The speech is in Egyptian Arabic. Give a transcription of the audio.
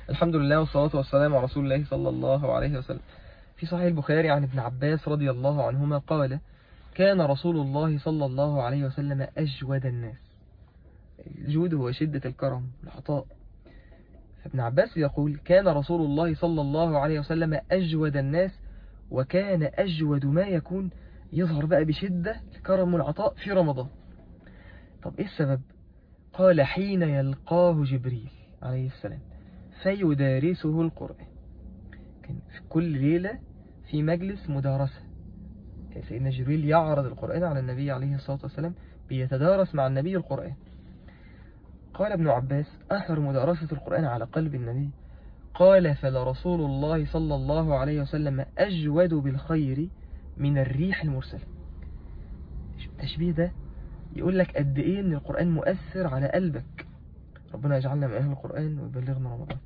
الحمد لله والصلاة والسلام على رسول الله صلى الله عليه وسلم في صحيح البخاري عن ابن عباس رضي الله عنهما قال كان رسول الله صلى الله عليه وسلم أجود الناس الجود هو شدة الكرم العطاء ابن عباس يقول كان رسول الله صلى الله عليه وسلم أجود الناس وكان أجود ما يكون يظهر بقى بشدة الكرم والعطاء في رمضان طب إيه السبب قال حين يلقاه جبريل عليه السلام فيدارسه القرآن كان في كل ليلة في مجلس مدارسة سيدنا جبريل يعرض القرآن على النبي عليه الصلاة والسلام بيتدارس مع النبي القرآن قال ابن عباس أثر مدارسة القرآن على قلب النبي قال فلرسول الله صلى الله عليه وسلم أجود بالخير من الريح المرسلة التشبيه ده يقول لك قد إيه إن القرآن مؤثر على قلبك ربنا يجعلنا من أهل القرآن ويبلغنا رمضان